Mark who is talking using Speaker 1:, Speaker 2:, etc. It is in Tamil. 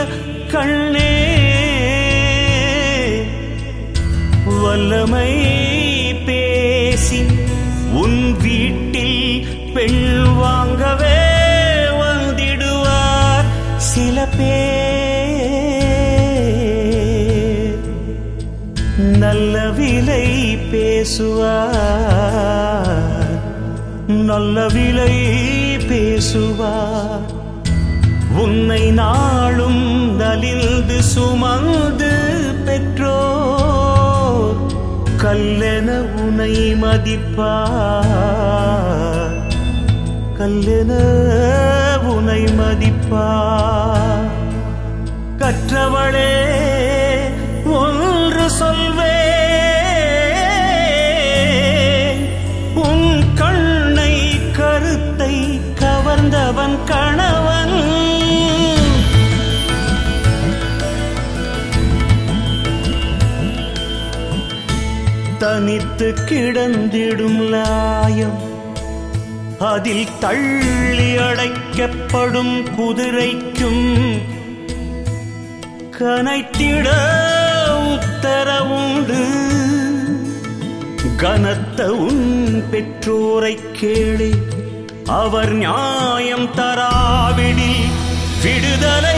Speaker 1: கண்ணே வல்லமை பேசி உன் வீட்டில் பெண் வாங்கவே வந்திடுவார் சில பேர் நல்ல விலை பேசுவார் நல்ல விலை பேசுவார் உன்னை நாளும் நலிந்து சுமந்து பெற்றோர் கல்லென உனை மதிப்பார் கல்லென உனை மதிப்பார் கற்றவளே ஒன்று சொல்வே உன் கண்ணை கருத்தை கவர்ந்தவன் கணவன் தனித்து கிடந்திடும் லாயம் அதில் தள்ளி அடைக்கப்படும் குதிரைக்கும் கனைத்திட உத்தரவுண்டு கனத்த உன் பெற்றோரை கேளு அவர் நியாயம் தராவிடில் விடுதலை